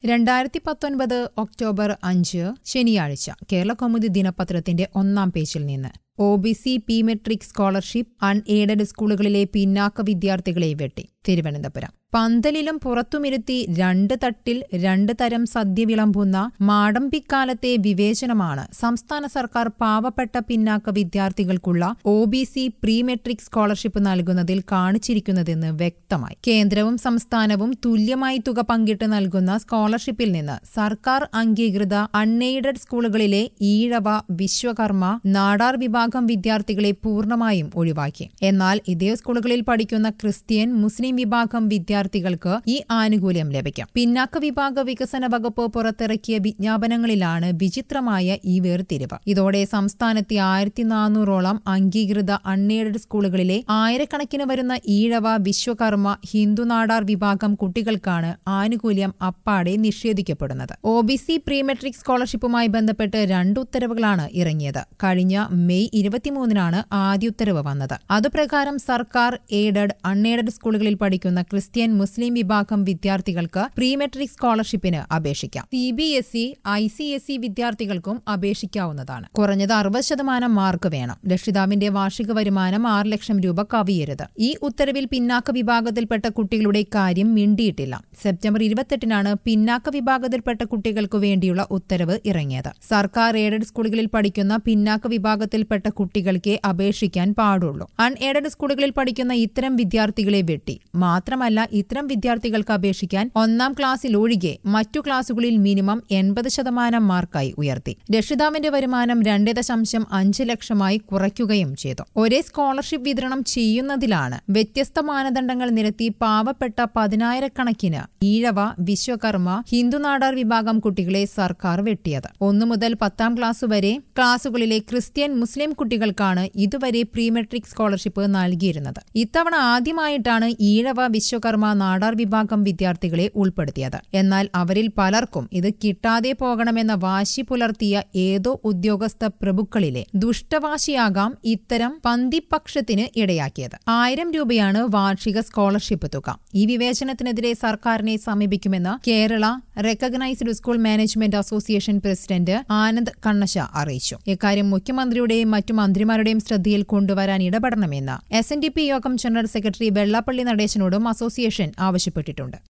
രണ്ടായിരത്തി പത്തൊൻപത് ഒക്ടോബർ അഞ്ച് ശനിയാഴ്ച കേരള കൗമുദി ദിനപത്രത്തിന്റെ ഒന്നാം പേജിൽ നിന്ന് O B C P metric scholarship unaided സ്കൂളുകളിലെ പിന്നാക്ക വിദ്യാർത്ഥികളെ വെട്ടി തിരുവനന്തപുരം പന്തലിലും പുറത്തുമിരുത്തി രണ്ട് തട്ടിൽ രണ്ട് തരം സദ്യ വിളമ്പുന്ന മാടമ്പിക്കാലത്തെ വിവേചനമാണ് സംസ്ഥാന സർക്കാർ പാവപ്പെട്ട പിന്നാക്ക വിദ്യാർത്ഥികൾക്കുള്ള O B C pre metric scholarship നൽകുന്നതിൽ കാണിച്ചിരിക്കുന്നതെന്ന് വ്യക്തമായി കേന്ദ്രവും സംസ്ഥാനവും തുല്യമായി തുക പങ്കിട്ട് നൽകുന്ന സ്കോളർഷിപ്പിൽ നിന്ന് സർക്കാർ അംഗീകൃത അൺഎയ്ഡഡ് സ്കൂളുകളിലെ ഈഴവ വിശ്വകർമ്മ നാടാർ വിഭാഗം വിദ്യാർത്ഥികളെ പൂർണ്ണമായും ഒഴിവാക്കി എന്നാൽ ഇതേ സ്കൂളുകളിൽ പഠിക്കുന്ന ക്രിസ്ത്യൻ മുസ്ലിം വിഭാഗം വിദ്യാർത്ഥികൾക്ക് ഈ ആനുകൂല്യം ലഭിക്കും പിന്നാക്ക വിഭാഗ വികസന വകുപ്പ് പുറത്തിറക്കിയ വിജ്ഞാപനങ്ങളിലാണ് വിചിത്രമായ ഈ വേർതിരിവ് ഇതോടെ സംസ്ഥാനത്തെ ആയിരത്തി നാനൂറോളം അംഗീകൃത അൺഎയ്ഡഡ് സ്കൂളുകളിലെ ആയിരക്കണക്കിന് വരുന്ന ഈഴവ വിശ്വകർമ്മ ഹിന്ദു നാടാർ വിഭാഗം കുട്ടികൾക്കാണ് ആനുകൂല്യം അപ്പാടെ നിഷേധിക്കപ്പെടുന്നത് O B C pre metric സ്കോളർഷിപ്പുമായി ബന്ധപ്പെട്ട് രണ്ട് ഉത്തരവുകളാണ് ഇറങ്ങിയത് കഴിഞ്ഞ മെയ് ഇരുപത്തിമൂന്നിനാണ് ആദ്യ ഉത്തരവ് വന്നത് അതുപ്രകാരം സർക്കാർ എയ്ഡഡ് അൺഎയ്ഡഡ് സ്കൂളുകളിൽ പഠിക്കുന്ന ക്രിസ്ത്യൻ മുസ്ലിം വിഭാഗം വിദ്യാർത്ഥികൾക്ക് പ്രീ മെട്രിക് സ്കോളർഷിപ്പിന് അപേക്ഷിക്കാം C B S E I C S E വിദ്യാർത്ഥികൾക്കും അപേക്ഷിക്കാവുന്നതാണ് കുറഞ്ഞത് അറുപത് ശതമാനം മാർക്ക് വേണം രക്ഷിതാവിന്റെ വാർഷിക വരുമാനം ആറ് ലക്ഷം രൂപ കവിയരുത് ഈ ഉത്തരവിൽ പിന്നാക്ക വിഭാഗത്തിൽപ്പെട്ട കുട്ടികളുടെ കാര്യം മിണ്ടിയിട്ടില്ല സെപ്റ്റംബർ ഇരുപത്തെട്ടിനാണ് പിന്നാക്ക വിഭാഗത്തിൽപ്പെട്ട കുട്ടികൾക്കു വേണ്ടിയുള്ള ഉത്തരവ് ഇറങ്ങിയത് സർക്കാർ എയ്ഡഡ് സ്കൂളുകളിൽ പഠിക്കുന്ന പിന്നാക്ക വിഭാഗത്തിൽപ്പെട്ട കുട്ടികൾക്കേ അപേക്ഷിക്കാൻ പാടുള്ളൂ അൺഎയ്ഡഡ് സ്കൂളുകളിൽ പഠിക്കുന്ന ഇത്തരം വിദ്യാർത്ഥികളെ വെട്ടി മാത്രമല്ല ഇത്തരം വിദ്യാർത്ഥികൾക്ക് അപേക്ഷിക്കാൻ ഒന്നാം ക്ലാസ്സിൽ ഒഴികെ മറ്റു ക്ലാസുകളിൽ മിനിമം എൺപത് ശതമാനം മാർക്കായി ഉയർത്തി രക്ഷിതാവിന്റെ വരുമാനം രണ്ട് ദശാംശം അഞ്ച് ലക്ഷമായി കുറയ്ക്കുകയും ചെയ്തു ഒരേ സ്കോളർഷിപ്പ് വിതരണം ചെയ്യുന്നതിലാണ് വ്യത്യസ്ത മാനദണ്ഡങ്ങൾ നിരത്തി പാവപ്പെട്ട പതിനായിരക്കണക്കിന് ഈഴവ വിശ്വകർമ്മ ഹിന്ദുനാടാർ വിഭാഗം കുട്ടികളെ സർക്കാർ വെട്ടിയത് ഒന്നു മുതൽ പത്താം ക്ലാസ് വരെ ക്ലാസുകളിലെ ക്രിസ്ത്യൻ മുസ്ലിം കുട്ടികൾക്കാണ് ഇതുവരെ പ്രീ മെട്രിക് സ്കോളർഷിപ്പ് നൽകിയിരുന്നത് ഇത്തവണ ആദ്യമായിട്ടാണ് ഈഴവ വിശ്വകർമ്മ നാടാർ വിഭാഗം വിദ്യാർത്ഥികളെ ഉൾപ്പെടുത്തിയത് എന്നാൽ അവരിൽ പലർക്കും ഇത് കിട്ടാതെ പോകണമെന്ന വാശി പുലർത്തിയ ഏതോ ഉദ്യോഗസ്ഥ പ്രഭുക്കളിലെ ദുഷ്ടവാശിയാകാം ഇത്തരം പന്തിപക്ഷത്തിന് ഇടയാക്കിയത് ആയിരം രൂപയാണ് വാർഷിക സ്കോളർഷിപ്പ് തുക ഈ വിവേചനത്തിനെതിരെ സർക്കാരിനെ സമീപിക്കുമെന്ന് Kerala recognised school management association president Anand Kannasa അറിയിച്ചു ഇക്കാര്യം മുഖ്യമന്ത്രിയുടെയും മറ്റു മന്ത്രിമാരുടെയും ശ്രദ്ധയിൽ കൊണ്ടുവരാൻ ഇടപെടണമെന്ന് S N D P Yogam general secretary Vellappally നടേശനോടും അസോസിയേഷൻ ആവശ്യപ്പെട്ടിട്ടുണ്ട്